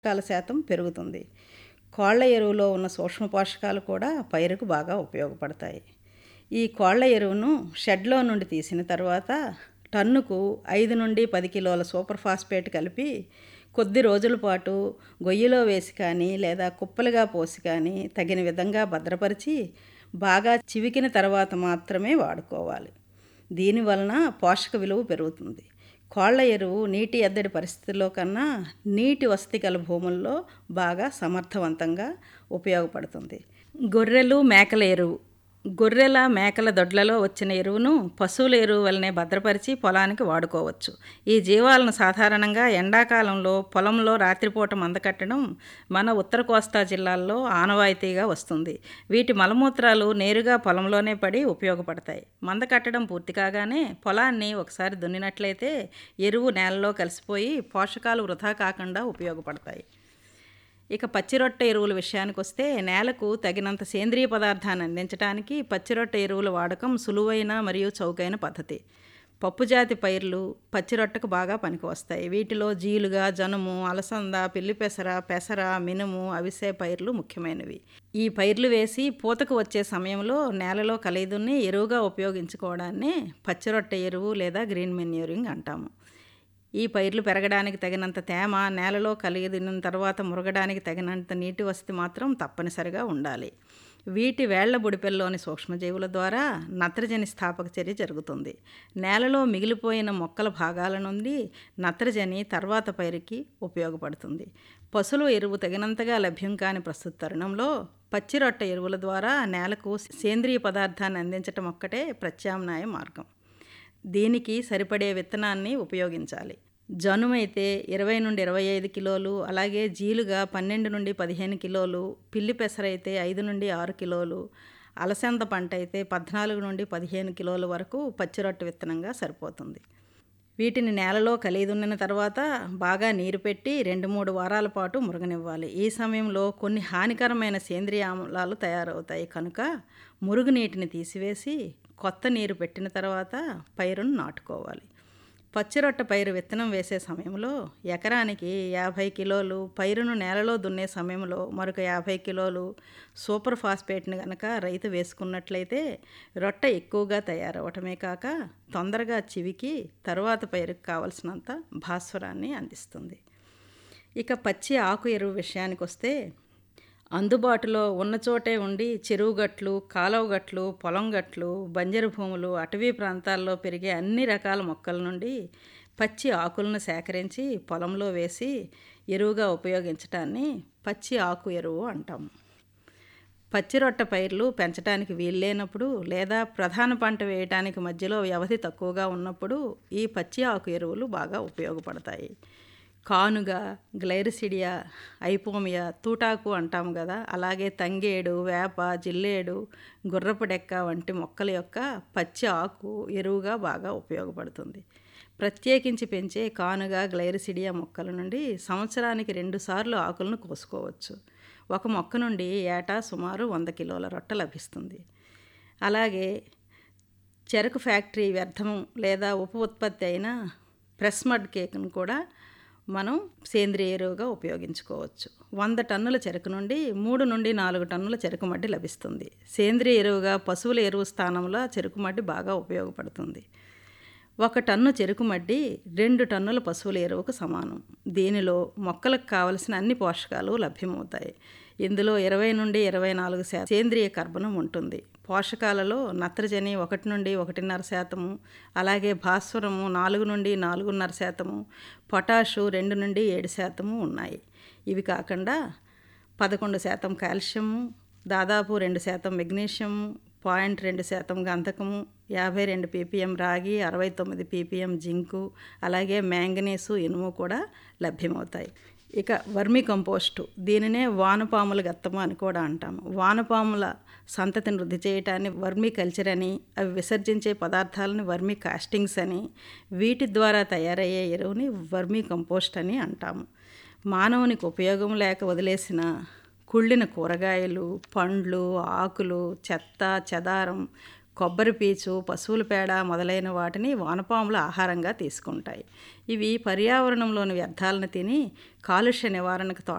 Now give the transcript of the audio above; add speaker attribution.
Speaker 1: పోషకాల శాతం పెరుగుతుంది కోళ్ల ఎరువులో ఉన్న సూక్ష్మ పోషకాలు కూడా పైరుకు బాగా ఉపయోగపడతాయి ఈ కోళ్ల ఎరువును షెడ్లో నుండి తీసిన తర్వాత టన్నుకు ఐదు నుండి పది కిలోల సూపర్ ఫాస్ఫేట్ కలిపి కొద్ది రోజుల పాటు గొయ్యిలో వేసి కానీ లేదా కుప్పలుగా పోసి కానీ తగిన విధంగా భద్రపరిచి బాగా చివికిన తర్వాత మాత్రమే వాడుకోవాలి దీనివలన పోషక విలువ పెరుగుతుంది కోళ్ల ఎరువు నీటి ఎద్దడి పరిస్థితుల్లో కన్నా నీటి వసతి గల భూముల్లో బాగా సమర్థవంతంగా ఉపయోగపడుతుంది గొర్రెలు మేకల ఎరువు గొర్రెల మేకల దొడ్లలో వచ్చిన ఎరువును పశువుల ఎరువు వల్లనే భద్రపరిచి పొలానికి వాడుకోవచ్చు ఈ జీవాలను సాధారణంగా ఎండాకాలంలో పొలంలో రాత్రిపూట మందకట్టడం మన ఉత్తర కోస్తా జిల్లాల్లో ఆనవాయితీగా వస్తుంది వీటి మలమూత్రాలు నేరుగా పొలంలోనే పడి ఉపయోగపడతాయి మంద కట్టడం పూర్తి కాగానే పొలాన్ని ఒకసారి దున్నినట్లయితే ఎరువు నేలలో కలిసిపోయి పోషకాలు వృధా కాకుండా ఉపయోగపడతాయి ఇక పచ్చిరొట్ట ఎరువుల విషయానికి వస్తే నేలకు తగినంత సేంద్రియ పదార్థాన్ని అందించడానికి పచ్చిరొట్ట ఎరువుల వాడకం సులువైన మరియు చౌకైన పద్ధతి పప్పుజాతి పైర్లు పచ్చిరొట్టకు బాగా పనికి వస్తాయి వీటిలో జీలుగా జనుము అలసంద పిల్లి పెసర పెసర మినుము అవిసే పైర్లు ముఖ్యమైనవి ఈ పైర్లు వేసి పూతకు వచ్చే సమయంలో నేలలో కలిదున్ని ఎరువుగా ఉపయోగించుకోవడాన్ని పచ్చిరొట్ట ఎరువు లేదా గ్రీన్ మెన్యూరింగ్ అంటాము ఈ పైర్లు పెరగడానికి తగినంత తేమ నేలలో కలిగి తిన్న తర్వాత మురగడానికి తగినంత నీటి వసతి మాత్రం తప్పనిసరిగా ఉండాలి వీటి వేళ్ల బుడిపెల్లోని సూక్ష్మజీవుల ద్వారా నత్రజని స్థాపక చర్య జరుగుతుంది నేలలో మిగిలిపోయిన మొక్కల భాగాల నుండి నత్రజని తర్వాత పైరుకి ఉపయోగపడుతుంది పశువుల ఎరువు తగినంతగా లభ్యం కాని ప్రస్తుత తరుణంలో పచ్చిరొట్ట ఎరువుల ద్వారా నేలకు సేంద్రియ పదార్థాన్ని అందించటం ఒక్కటే ప్రత్యామ్నాయ మార్గం దీనికి సరిపడే విత్తనాన్ని ఉపయోగించాలి జనుమైతే ఇరవై నుండి ఇరవై ఐదు కిలోలు అలాగే జీలుగా పన్నెండు నుండి పదిహేను కిలోలు పిల్లి పెసరైతే ఐదు నుండి ఆరు కిలోలు అలసంద పంట అయితే పద్నాలుగు నుండి పదిహేను కిలోల వరకు పచ్చిరొట్ట విత్తనంగా సరిపోతుంది వీటిని నేలలో కలిదున్న తర్వాత బాగా నీరు పెట్టి రెండు మూడు వారాల పాటు మురగనివ్వాలి ఈ సమయంలో కొన్ని హానికరమైన సేంద్రియ ఆమ్లాలు తయారవుతాయి కనుక మురుగునీటిని తీసివేసి కొత్త నీరు పెట్టిన తర్వాత పైరును నాటుకోవాలి పచ్చిరొట్ట పైరు విత్తనం వేసే సమయంలో ఎకరానికి యాభై కిలోలు పైరును నేలలో దున్నే సమయంలో మరొక యాభై కిలోలు సూపర్ ఫాస్ఫేట్ని కనుక రైతు వేసుకున్నట్లయితే రొట్ట ఎక్కువగా తయారవటమే కాక తొందరగా చివికి తరువాత పైరుకు కావలసినంత భాస్వరాన్ని అందిస్తుంది ఇక పచ్చి ఆకు ఎరువు విషయానికి వస్తే అందుబాటులో ఉన్న చోటే ఉండి చెరువు గట్లు కాలువ గట్లు పొలం గట్లు బంజరు భూములు అటవీ ప్రాంతాల్లో పెరిగే అన్ని రకాల మొక్కల నుండి పచ్చి ఆకులను సేకరించి పొలంలో వేసి ఎరువుగా ఉపయోగించటాన్ని పచ్చి ఆకు ఎరువు అంటాము పచ్చిరొట్ట పైర్లు పెంచడానికి వీల్లేనప్పుడు లేదా ప్రధాన పంట వేయటానికి మధ్యలో వ్యవధి తక్కువగా ఉన్నప్పుడు ఈ పచ్చి ఆకు ఎరువులు బాగా ఉపయోగపడతాయి కానుగ గ్లైరిసిడియా ఐపోమియా తూటాకు అంటాము కదా అలాగే తంగేడు వేప జిల్లేడు గుర్రపు డెక్క వంటి మొక్కల యొక్క పచ్చి ఆకు ఎరువుగా బాగా ఉపయోగపడుతుంది ప్రత్యేకించి పెంచే కానుగ గ్లైరిసిడియా మొక్కల నుండి సంవత్సరానికి రెండుసార్లు ఆకులను కోసుకోవచ్చు ఒక మొక్క నుండి ఏటా సుమారు వంద కిలోల రొట్ట లభిస్తుంది అలాగే చెరకు ఫ్యాక్టరీ వ్యర్థం లేదా ఉప ఉత్పత్తి అయిన ప్రెస్ మడ్ కేక్ను కూడా మనం సేంద్రియ ఎరువుగా ఉపయోగించుకోవచ్చు వంద టన్నుల చెరకు నుండి మూడు నుండి నాలుగు టన్నుల చెరుకు మడ్డి లభిస్తుంది సేంద్రియ ఎరువుగా పశువుల ఎరువు స్థానంలో చెరుకు మడ్డి బాగా ఉపయోగపడుతుంది ఒక టన్ను చెరుకు మడ్డి రెండు టన్నుల పశువుల ఎరువుకు సమానం దీనిలో మొక్కలకు కావలసిన అన్ని పోషకాలు లభ్యమవుతాయి ఇందులో ఇరవై నుండి ఇరవై నాలుగు శాతం సేంద్రియ కర్బనం ఉంటుంది పోషకాలలో నత్రజని ఒకటి నుండి ఒకటిన్నర శాతము అలాగే భాస్వరము నాలుగు నుండి నాలుగున్నర శాతము పొటాషు రెండు నుండి ఏడు శాతము ఉన్నాయి ఇవి కాకుండా పదకొండు శాతం కాల్షియము దాదాపు రెండు శాతం మెగ్నీషియము పాయింట్ రెండు శాతం గంధకము యాభై రెండు పీపీఎం రాగి అరవై తొమ్మిది పీపీఎం జింకు అలాగే మ్యాంగనీసు ఇనుము కూడా లభ్యమవుతాయి ఇక వర్మి కంపోస్టు దీనినే వానపాముల గత్తము అని కూడా అంటాము వానపాముల సంతతిని వృద్ధి చేయటాన్ని వర్మి కల్చర్ అని అవి విసర్జించే పదార్థాలను వర్మి కాస్టింగ్స్ అని వీటి ద్వారా తయారయ్యే ఎరువుని వర్మి కంపోస్ట్ అని అంటాము మానవునికి ఉపయోగం లేక వదిలేసిన కుళ్ళిన కూరగాయలు పండ్లు ఆకులు చెత్త చెదారం కొబ్బరి పీచు పశువుల పేడ మొదలైన వాటిని వానపాములు ఆహారంగా తీసుకుంటాయి ఇవి పర్యావరణంలోని వ్యర్థాలను తిని కాలుష్య నివారణకు